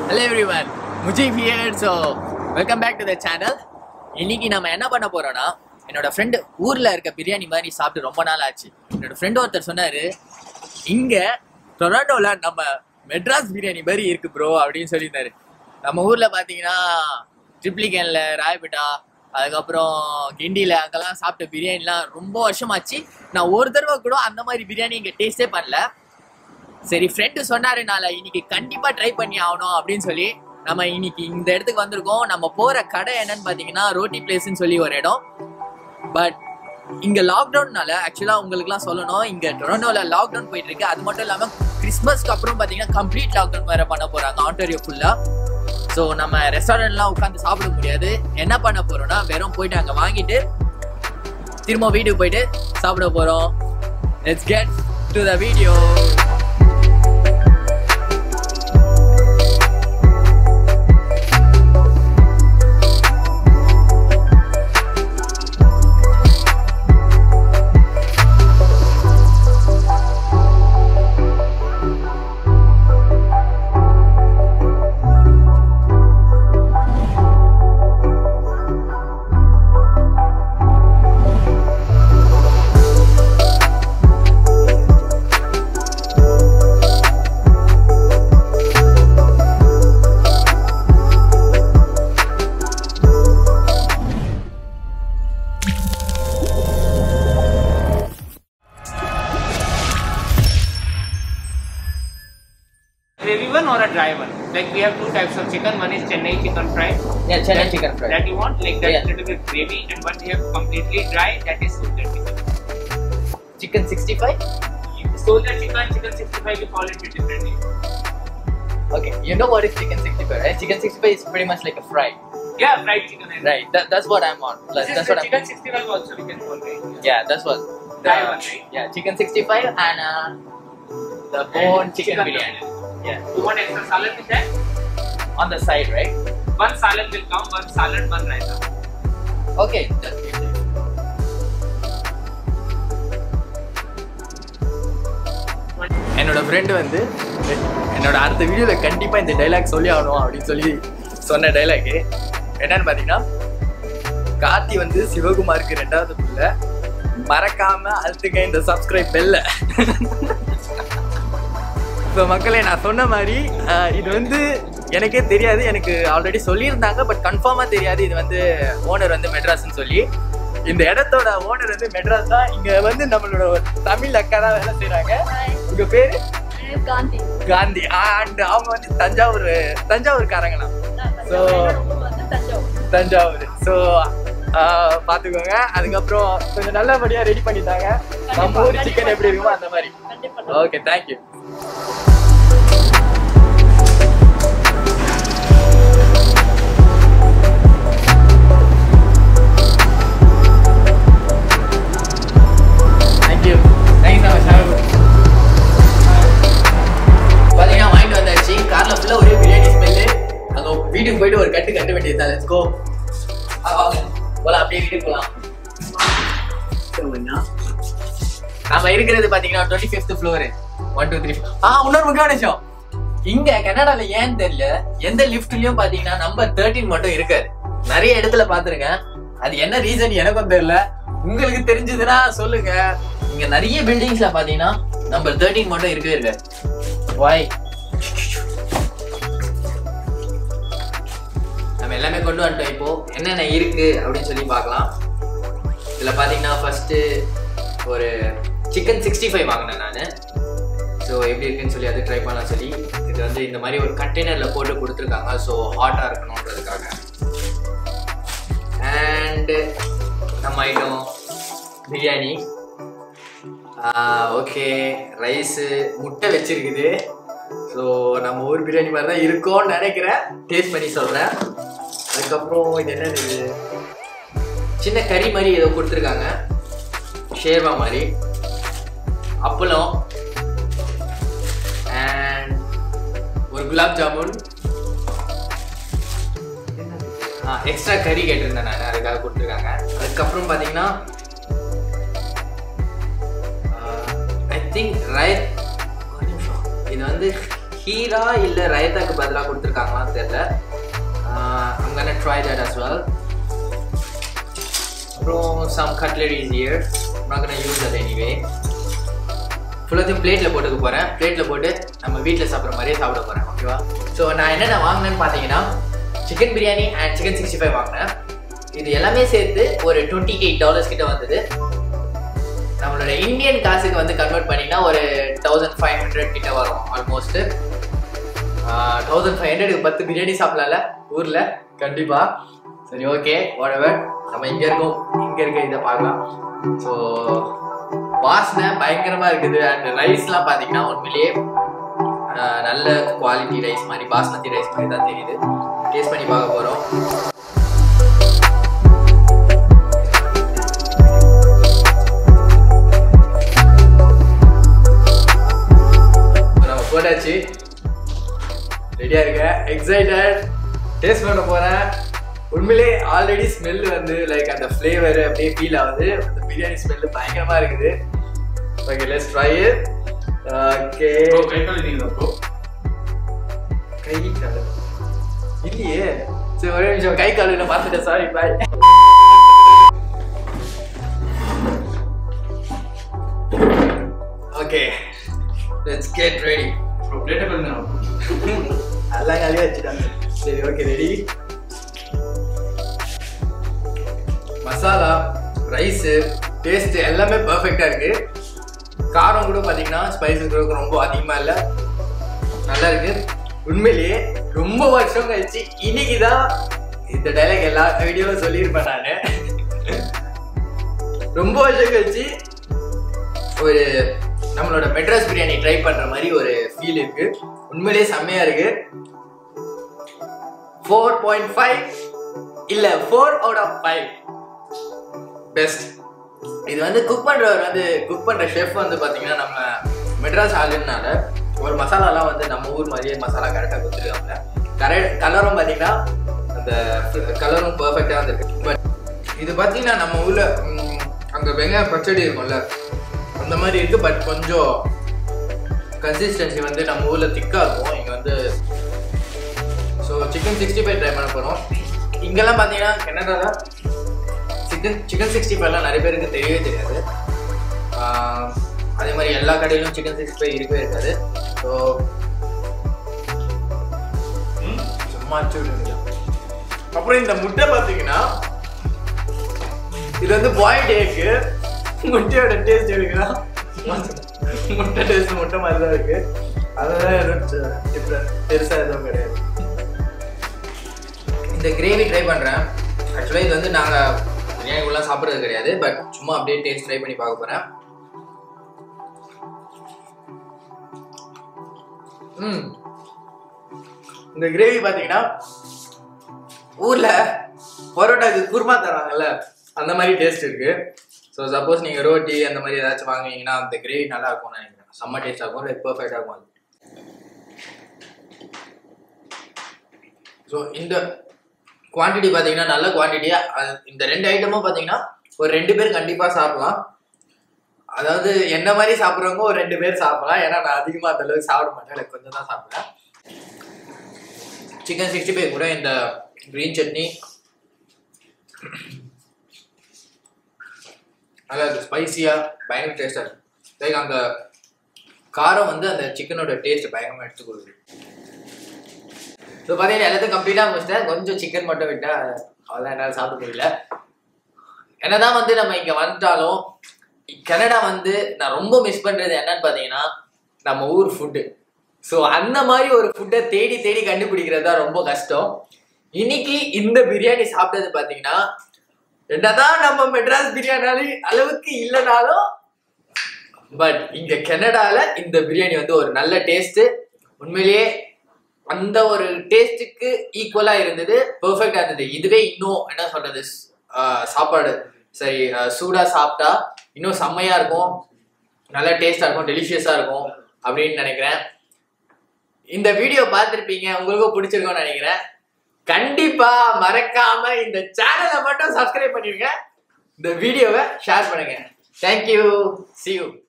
Hello everyone Mujeeb here so welcome back to the channel இன்னைக்கு நம்ம என்ன பண்ண போறோம்னா என்னோட ஃப்ரெண்டு ஊர்ல இருக்க பிரியாணி மாதிரி சாப்பிட்டு ரொம்ப நாள் ஆச்சு என்னோட ஃப்ரெண்டு ஒருத்தர் சொன்னாரு இங்க டொராண்டோல நம்ம மெட்ராஸ் பிரியாணி மாதிரி இருக்கு ப்ரோ அப்படின்னு சொல்லியிருந்தாரு நம்ம ஊர்ல பாத்தீங்கன்னா ட்ரிப்ளிகேன்ல ராயபேட்டா அதுக்கப்புறம் கிண்டியில அங்கெல்லாம் சாப்பிட்ட பிரியாணிலாம் ரொம்ப வருஷமாச்சு நான் ஒரு தடவை கூட அந்த மாதிரி பிரியாணி இங்க டேஸ்டே பண்ணல சரி ஃப்ரெண்டு சொன்னாருனால இன்னைக்கு கண்டிப்பா ட்ரை பண்ணி ஆகணும் அப்படின்னு சொல்லி நம்ம இன்னைக்கு இந்த இடத்துக்கு வந்திருக்கோம் நம்ம போற கடை என்னன்னு பாத்தீங்கன்னா ரோட்டி பிளேஸ்னு சொல்லி ஒரு இடம் பட் இங்க லாக்டவுன்னால ஆக்சுவலா உங்களுக்குலாம் சொல்லணும் இங்க டொரண்டோல லாக்டவுன் போயிட்டு இருக்கு அது மட்டும் இல்லாம கிறிஸ்மஸ்க்கு அப்புறம் பாத்தீங்கன்னா கம்ப்ளீட் லாக்டவுன் வேற பண்ண போறாங்க ஆண்டோரியோ ஃபுல்லா ஸோ நம்ம ரெஸ்டாரண்ட்லாம் உட்காந்து சாப்பிட முடியாது என்ன பண்ண போறோம்னா வெறும் போயிட்டு அங்க வாங்கிட்டு திரும்ப வீட்டுக்கு போயிட்டு சாப்பிட போறோம் let's get to the video gravy one or a dry one. Like we have two types of chicken. One is Chennai chicken fry. Yeah, Chennai That- chicken fry. That you want, like that Yeah. little bit gravy, and one we have completely dry. That is soldier chicken. Chicken sixty five Soldier chicken, chicken 65, we call it differently. Okay, you know what is chicken 65, right? Chicken 65 is pretty much like a fry. Yeah, fried chicken. and- Right, that, that's what I'm on. Like, This is that's the what chicken I'm 65 also we can call it. Yeah, that's what. Dry one, right? Yeah, chicken 65 and uh, the bone chicken, biryani. Yeah, You want extra salad with that? on the side, right? One salad will come, one salad, one raita. Okay, just give it. என்னோட friend வந்து என்னோட அடுத்த வீடியோவில் கண்டிப்பாக இந்த dialogue சொல்லி ஆகணும் அப்படின்னு சொல்லி சொன்ன டைலாக்கு என்னன்னு பார்த்தீங்கன்னா கார்த்தி வந்து சிவகுமாருக்கு ரெண்டாவது புள்ள மறக்காம அழுத்துங்க இந்த சப்ஸ்கிரைப் பெல்ல இப்போ மக்களே நான் சொன்ன மாதிரி ஆஹ், இது வந்து எனக்கே தெரியாது எனக்கு ஆல்ரெடி சொல்லியிருந்தாங்க பட் கன்ஃபார்மாக தெரியாது இது வந்து ஓனர் வந்து மெட்ராஸ்னு சொல்லி இந்த இடத்தோட ஓனர் வந்து மெட்ராஸ் தான் இங்கே வந்து நம்மளோட ஒரு தமிழ் அக்கா தான் வேலை செய்கிறாங்க உங்கள் பேர் காந்தி காந்தி அண்ட் அவங்க வந்து தஞ்சாவூர் தஞ்சாவூர்காரங்களாம் So- தஞ்சாவூர் தஞ்சாவூர் ஸோ பார்த்துக்கோங்க அதுக்கப்புறம் கொஞ்சம் நல்லபடியாக ரெடி பண்ணிட்டாங்க நம்ம ஊர் சிக்கன் எப்படி இருக்குமோ அந்த மாதிரி கண்டிப்பா ஓகே தேங்க்யூ தேங்க்யூ தேங்க்ஸ் பார்த்தீங்கன்னா வாங்கிட்டு வந்தாச்சு காரில் ஃபுல்லாக ஒரே பிரியாணி ஸ்மெல்லு அங்கே வீட்டுக்கு போயிட்டு ஒரு கட்டு கட்ட வேண்டியது தான் லெட்ஸ் கோ வாங்க போலாம் அப்படியே வீட்டுக்கு போகலாம் நம்ம இருக்கிறது பாத்தீங்கன்னா twenty fifth floor one two three ஆ இன்னொரு முக்கியமான விஷயம் இங்க கனடால ஏன்னு தெரியல எந்த லிஃப்ட்லயும் பாத்தீங்கன்னா நம்பர் தேர்ட்டின் மட்டும் இருக்காது நிறைய இடத்துல பாத்துருக்கேன் அது என்ன ரீசன் எனக்கும் தெரியல உங்களுக்கு தெரிஞ்சதுன்னா சொல்லுங்க இங்க நிறைய பில்டிங்ஸ்ல பாத்தீங்கன்னா நம்பர் தேர்ட்டின் மட்டும் இருக்கவே இருக்காது வாய் நம்ம எல்லாமே கொண்டு வந்துட்டோம் இப்போ என்னென்ன இருக்கு அப்படின்னு சொல்லி பார்க்கலாம் இதுல பாத்தீங்கன்னா ஃபர்ஸ்ட் ஒரு சிக்கன் சிக்ஸ்டி ஃபைவ் வாங்கினேன் நான் ஸோ எப்படி இருக்குன்னு சொல்லி அது ட்ரை பண்ணலாம் சொல்லி இது வந்து இந்த மாதிரி ஒரு கண்டெய்னரில் போட்டு கொடுத்துருக்காங்க ஸோ ஹாட்டாக இருக்கணுன்றதுக்காக அண்டு நம்ம ஐட்டம் பிரியாணி ஓகே ரைஸு முட்டை வச்சிருக்குது ஸோ நம்ம ஊர் பிரியாணி மாதிரி தான் இருக்கும்னு நினைக்கிறேன் டேஸ்ட் பண்ணி சொல்கிறேன் அதுக்கப்புறம் இது என்னது இது சின்ன கறி மாதிரி ஏதோ கொடுத்துருக்காங்க ஷேர்வா மாதிரி அப்பளம் அண்ட் ஒரு குலாப் ஜாமுன் எக்ஸ்ட்ரா கறி கேட்டிருந்தேன் நான் அதுக்காக கொடுத்துருக்காங்க அதுக்கப்புறம் பார்த்தீங்கன்னா ஐ திங்க் ரைத் ஒரு நிமிஷம் இது வந்து ஹீரா இல்லை ரைத்தாக்கு பதிலாக கொடுத்துருக்காங்களா ட்ரை தட் as well அப்புறம் சம் கட்லரிஸ் இயர் நான் gonna யூஸ் that எனிவே ஃபுல்லாத்தையும் பிளேட்டில் போட்டுக்க போகிறேன் பிளேட்டில் போட்டு நம்ம வீட்டில் சாப்பிட்ற மாதிரியே சாப்பிட போகிறேன் ஓகேவா ஸோ நான் என்னென்ன வாங்கினேன்னு பார்த்தீங்கன்னா chicken biryani and chicken sixty five வாங்கினேன் இது எல்லாமே சேர்த்து ஒரு டுவெண்ட்டி எயிட் டாலர்ஸ் கிட்ட வந்தது நம்மளோட இந்தியன் காசுக்கு வந்து கன்வெர்ட் பண்ணிங்கன்னா ஒரு தௌசண்ட் ஃபைவ் ஹண்ட்ரட் கிட்ட வரும் ஆல்மோஸ்ட் தௌசண்ட் ஃபைவ் ஹண்ட்ரடுக்கு பத்து பிரியாணி சாப்பிடலாம்ல ஊரில் கண்டிப்பாக சரி ஓகே whatever நம்ம இங்கே இருக்கோம் இங்கே இருக்க இதை பார்க்கலாம் ஸோ வாசனை பயங்கரமாக இருக்குது அண்ட் ரைஸ்லாம் பார்த்தீங்கன்னா உண்மையிலேயே ஆஹ், நல்ல குவாலிட்டி ரைஸ் மாதிரி பாஸ்மதி ரைஸ் மாதிரி தான் தெரியுது டேஸ்ட் பண்ணி பார்க்க போகிறோம் நம்ம போட்டாச்சு ரெடியா இருக்கேன் எக்ஸைட்டட் டேஸ்ட் பண்ண போறேன் உண்மையிலே ஆல்ரெடி ஸ்மெல் வந்து லைக் அந்த ஃப்ளேவர் அப்படியே ஃபீல் ஆகுது அந்த பிரியாணி ஸ்மெல் பயங்கரமா இருக்குது okay let's try okay bro கை கழுவிங்களா ப்ரோ கை காலு இல்லையே சரி ஒரே நிமிஷம் கை காலு நான் பார்த்துட்டேன் சாரி பாய் okay let's get ready bro பிளேட்டை கழுவிங்களா அதெல்லாம் கழுவி வச்சுட்டாங்க சரி okay ready masala rice taste எல்லாமே பர்ஃபெக்டாக இருக்கு காரம் கூட பார்த்தீங்கன்னா ஸ்பைசஸ் கூட ரொம்ப அதிகமாக இல்லை நல்லா இருக்கு உண்மையிலேயே ரொம்ப வருஷம் கழிச்சு இன்னைக்கு தான் இந்த டைலாக் எல்லா வீடியோவும் சொல்லியிருப்பேன் நான் ரொம்ப வருஷம் கழிச்சு ஒரு நம்மளோட மெட்ராஸ் பிரியாணி ட்ரை பண்ற மாதிரி ஒரு ஃபீல் இருக்கு உண்மையிலேயே செம்மையா இருக்கு ஃபோர் பாயிண்ட் ஃபைவ் இல்ல four out of five best இது வந்து குக் பண்றவர் வந்து குக் பண்ற ஷெஃப் வந்து பாத்தீங்கன்னா நம்ம மெட்ராஸ் ஆளுனால ஒரு மசாலாலாம் வந்து நம்ம ஊர் மாதிரியே மசாலா கரெக்டாக கொடுத்துருக்காங்க கரெக்ட் கலரும் பார்த்தீங்கன்னா அந்த கலரும் பர்ஃபெக்டாக வந்துருக்கு பட் இது பார்த்தீங்கன்னா நம்ம ஊர்ல ம், அங்க வெங்காய பச்சடி இருக்கும்ல அந்த மாதிரி இருக்கு பட் கொஞ்சம் கன்சிஸ்டன்சி வந்து நம்ம ஊர்ல திக்கா இருக்கும் இங்க வந்து so chicken sixty five try பண்ண போகிறோம் இங்கெல்லாம் பார்த்தீங்கன்னா கனடால சிக்கன் சிக்கன் சிக்ஸ்டி ஃபைவ்லாம் நிறைய பேருக்கு தெரியவே தெரியாது ஆஹ், அதே மாதிரி எல்லா கடையிலும் சிக்கன் சிக்ஸ்டி ஃபைவ் இருக்கவே இருக்காது ஸோ சும்மா அடிச்சு விடுங்க அப்புறம் இந்த முட்டை பார்த்தீங்கன்னா இது வந்து பாயில்ட் ஏக்கு முட்டையோட டேஸ்ட் எடுக்குதா முட்டை டேஸ்ட் முட்டை மாதிரி தான் இருக்கு அதெல்லாம் எதுவும் டிஃப்ரெண்ட் பெருசாக எதுவும் கிடையாது இந்த கிரேவி ட்ரை பண்ணுறேன் ஆக்சுவலாக இது வந்து நாங்கள் பிரியாணிக்குள்ளே சாப்பிட்றது கிடையாது பட் சும்மா அப்படியே டேஸ்ட் ட்ரை பண்ணி பார்க்க போகிறேன் ம் இந்த கிரேவி பார்த்தீங்கன்னா ஊரில் பரோட்டாக்கு குருமா தராங்கல்ல அந்த மாதிரி டேஸ்ட் இருக்கு ஸோ சப்போஸ் நீங்கள் ரோட்டி அந்த மாதிரி ஏதாச்சும் வாங்குவீங்கன்னா அந்த கிரேவி நல்லா இருக்கும்னு நினைக்கிறேன் செம்ம டேஸ்டாக இருக்கும் லைக் பர்ஃபெக்டாக இருக்கும் அது ஸோ இந்த குவாண்டிட்டி பார்த்தீங்கன்னா நல்ல குவான்டிட்டியாக இந்த ரெண்டு ஐட்டமும் பார்த்தீங்கன்னா ஒரு ரெண்டு பேர் கண்டிப்பாக சாப்பிடலாம் அதாவது என்ன மாதிரி சாப்பிட்றவங்க ஒரு ரெண்டு பேர் சாப்பிடலாம் ஏன்னா நான் அதிகமாக அந்த அளவுக்கு சாப்பிட மாட்டேன் எனக்கு கொஞ்சம் தான் சாப்பிடுவேன் சிக்கன் சிக்ஸ்டி ஃபைவ் கூட இந்த க்ரீன் சட்னி நல்லா இருக்கு ஸ்பைசியாக பயங்கர டேஸ்டாக இருக்கு லைக் அந்த காரம் வந்து அந்த சிக்கனோட டேஸ்ட் பயங்கரமாக எடுத்து கொடுக்குது ஸோ பார்த்தீங்கன்னா எல்லாத்தையும் கம்ப்ளீட்டாக முடிச்சிட்டேன் கொஞ்சம் சிக்கன் மட்டும் விட்டேன் அதெல்லாம் என்னால் சாப்பிட முடியல என்னதான் வந்து நம்ம இங்கே வந்துட்டாலும் கனடா வந்து நான் ரொம்ப மிஸ் பண்ணுறது என்னன்னு பார்த்தீங்கன்னா நம்ம ஊர் ஃபுட்டு ஸோ அந்த மாதிரி ஒரு ஃபுட்டை தேடி தேடி கண்டுபிடிக்கிறது தான் ரொம்ப கஷ்டம் இன்னைக்கு இந்த பிரியாணி சாப்பிட்டது பார்த்தீங்கன்னா என்னதான் நம்ம மெட்ராஸ் பிரியாணி அளவுக்கு இல்லைனாலும் பட் இங்க கனடால இந்த பிரியாணி வந்து ஒரு நல்ல டேஸ்ட் உண்மையிலேயே அந்த ஒரு டேஸ்ட்டுக்கு ஈக்குவலா இருந்தது பெர்ஃபெக்டா இருந்தது இதுவே இன்னும் என்ன சொல்றது ஆஹ் சாப்பாடு சரி ஆஹ் சூடா சாப்பிட்டா இன்னும் செம்மையா இருக்கும் நல்ல டேஸ்டா இருக்கும் டெலிஷியஸா இருக்கும் அப்படின்னு நினைக்கிறேன் இந்த வீடியோ பார்த்துருப்பீங்க உங்களுக்கும் பிடிச்சிருக்கும்னு நினைக்கிறேன் கண்டிப்பா மறக்காம இந்த சேனலை மட்டும் சப்ஸ்கிரைப் பண்ணிருங்க இந்த வீடியோவை ஷேர் பண்ணுங்க தேங்க்யூ see you